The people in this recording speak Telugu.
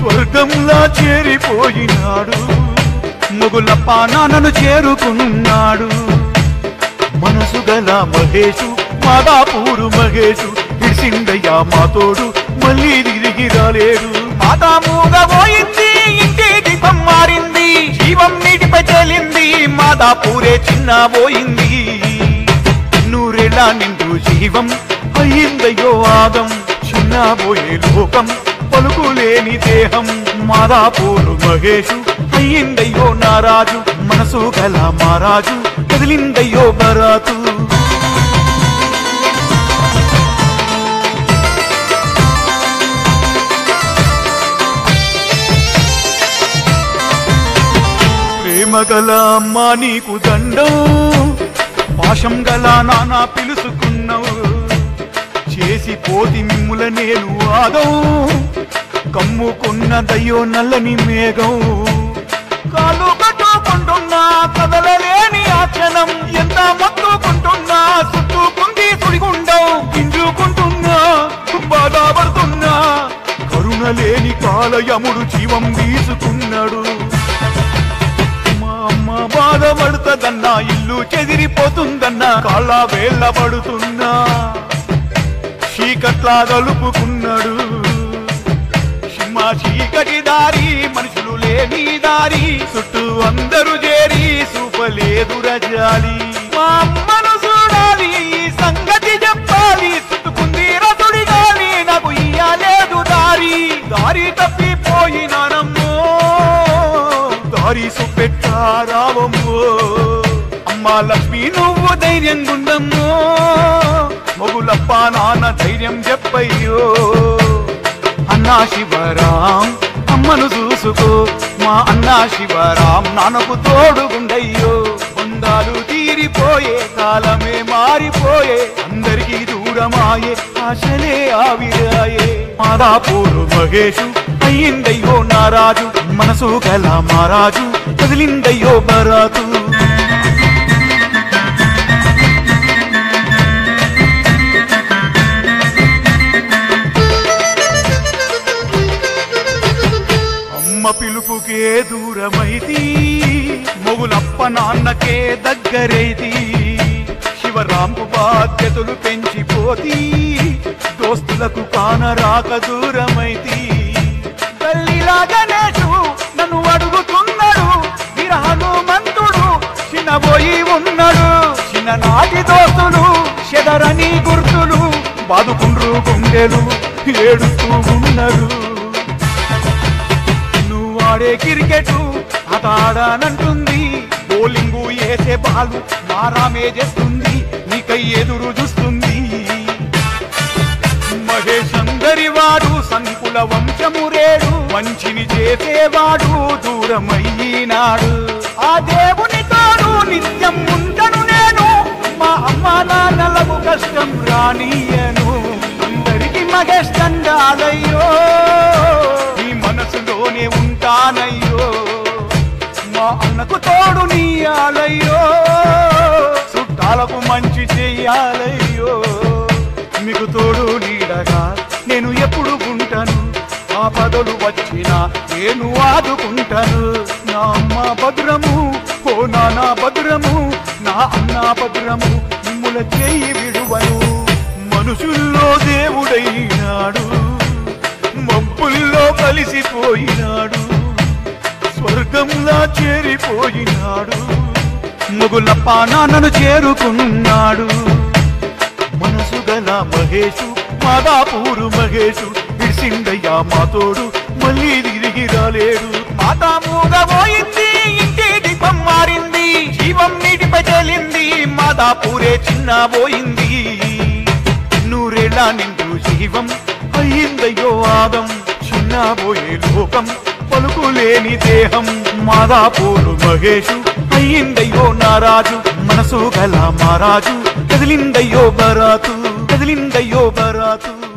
స్వర్గంలా చేరిపోయినాడు మొగులప్ప నాన్నను చేరుకున్నాడు మనసు గల మహేషు మాదాపూరు మహేషు ఇడిసిండయ్యా మా తోడు మళ్ళీ తిరిగి రాలేడు మాతా మూగబోయింది ఇంటి దీపం మారింది జీవం నీటిపై తేలింది మాదాపూరే చిన్న పోయింది నూరేళ్ళ నిండు జీవం అయ్యిందయ్యో ఆగం చిన్న పోయే లోకం పలుకులేని దేహం మాదాపూరు మహేషు అయ్యిందయ్యో నారాజు మనసు గల మారాజు కదిలిందయ్యో బరాతు ప్రేమ గల అమ్మ నీకు దండం పాశం గల నానా పిలుసుకున్నావు చేసి పోతి మిమ్ముల నేను ఆగం కమ్ముకున్నదయ్యో నల్లని మేఘం కాలు కట్టుకుంటున్నా కదలలేని ఆ క్షణం ఎంత మత్తుకుంటున్నా చుట్టుకుంది సుడిగుండం గింజుకుంటున్నా బాధపడుతున్నా కరుణ లేని కాలయముడు జీవం తీసుకున్నాడు మా అమ్మ బాధపడుతుందన్నా ఇల్లు చెదిరిపోతుందన్నా కాళ్ళ వేళ్ళ పడుతున్నా చీకట్లా గలుపుకున్నాడు సింహ చీకటి దారి మనుషులు లేని దారి చుట్టూ అందరూ చేరి చూపలేదు రజాలి మా అమ్మను చూడాలి ఈ సంగతి చెప్పాలి చుట్టుకుంది రసుడి గాలి నాకు ఇయ్యలేదు దారి దారి తప్పిపోయినానమ్మో దారి సుపెట్టారావమ్మో అమ్మా లక్ష్మి నువ్వు ధైర్యం గుండమ్మో మొగులప్ప నాన్న ధైర్యం చెప్పయ్యో అన్నా శివరాం అమ్మను చూసుకో మా అన్నా శివరాం నాన్నకు తోడుగుండయ్యో బంధాలు తీరిపోయే కాలమే మారిపోయే అందరికీ దూరమాయే ఆశలే ఆవిరాయే మాదాపూరు మహేషు అయ్యిందయ్యో నారాజు మనసు గల మారాజు కదిలిందయ్యో బరాతు అమ్మ పిలుపుకే దూరమైతి మొగులప్ప నాన్నకే దగ్గరైతి శివరాంకు బాధ్యతలు పెంచిపోతి దోస్తులకు కానరాక దూరమైతి తల్లిలా గణేశు నన్ను అడుగుతున్నాడు వీర హనుమంతుడు చిన్నబోయి ఉన్నాడు చిన్ననాటి దోస్తులు చెదరని గుర్తులు బాదుకుండ్రు గుండెలు ఏడుస్తూ ఉన్నారు నువ్వు ఆడే క్రికెట్ ఆట ఆడానంటుంది బౌలింగు వేసే బాలు మారామే చేస్తుంది నీకై ఎదురు చూస్తుంది మహేష్ అందరి వాడు సంకుల వంశమురేడు మంచిని చేసేవాడు దూరమయ్యినాడు ఆ దేవుని తోడు నిత్యం ఉండను నేను మా అమ్మ నాన్నలకు కష్టం రానియను అందరికి మహేష్ దండాలయ్యో నీ మనసులోనే ఉంటానయ్యో మా అన్నకు తోడు నీయాలయ్యో చుట్టాలకు మంచి చెయ్యాలయ్యో మీకు తోడు నీడగా నేను ఎప్పుడు ఉంటాను ఆ పదలు వచ్చినా నేను ఆదుకుంటాను నా అమ్మ భద్రము ఓ నాన్న భద్రము నా అన్న భద్రము మిమ్ముల చేయి విడువను మనుషుల్లో దేవుడైనాడు మబ్బుల్లో కలిసిపోయినాడు స్వర్గంలా చేరిపోయినాడు మొగులప్ప నాన్నను చేరుకున్నాడు మనసు గల మహేషు మాదాపూరు మహేషు ఇడిసిండయ్యా మా తోడు మళ్ళీ తిరిగి రాలేడు మాతా మూగబోయింది ఇంటి దీపం మారింది జీవం నీటిపై తేలింది మాదాపూరే చిన్న పోయింది నూరేళ్ళ నిండు జీవం అయ్యిందయ్యో ఆగం చిన్న పోయే లోకం పలుకులేని దేహం మాదాపూరు మహేషు అయ్యిందయ్యో నారాజు మనసు గల మారాజు కదిలిందయ్యో బరాతు కదిలిందయ్యో బరాతు